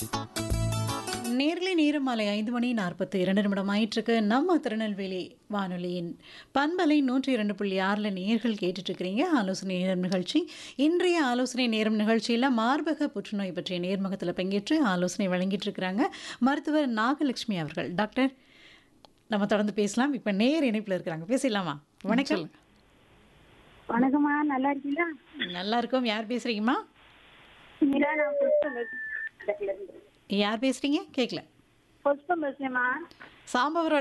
நேர்களை நேரம் மாலை ஐந்து மணி நாற்பத்தி இரண்டு நிமிடம் ஆயிட்டிருக்கு நம்ம திருநெல்வேலி வானொலியின் பண்பலை நூற்றி இரண்டு புள்ளி ஆறில் நேர்கள் கேட்டுட்டு இருக்கிறீங்க ஆலோசனை நேரம் நிகழ்ச்சி இன்றைய ஆலோசனை நேரம் நிகழ்ச்சியில் மார்பக புற்றுநோய் பற்றிய நேர்முகத்தில் பங்கேற்று ஆலோசனை வழங்கிட்டு இருக்கிறாங்க மருத்துவர் நாகலட்சுமி அவர்கள் டாக்டர் நம்ம தொடர்ந்து பேசலாம் இப்போ நேர் இணைப்பில் இருக்கிறாங்க பேசலாமா வணக்கம் வணக்கம்மா நல்லா இருக்கீங்களா நல்லா இருக்கோம் யார் பேசுறீங்கம்மா மீரா நான் புஷ்பம் பேசுறேன். இடத்துல இருந்து. யார் பேசுறீங்க கேட்கல புஷ்பம் பேசுறேம்மா சாம்பவரம்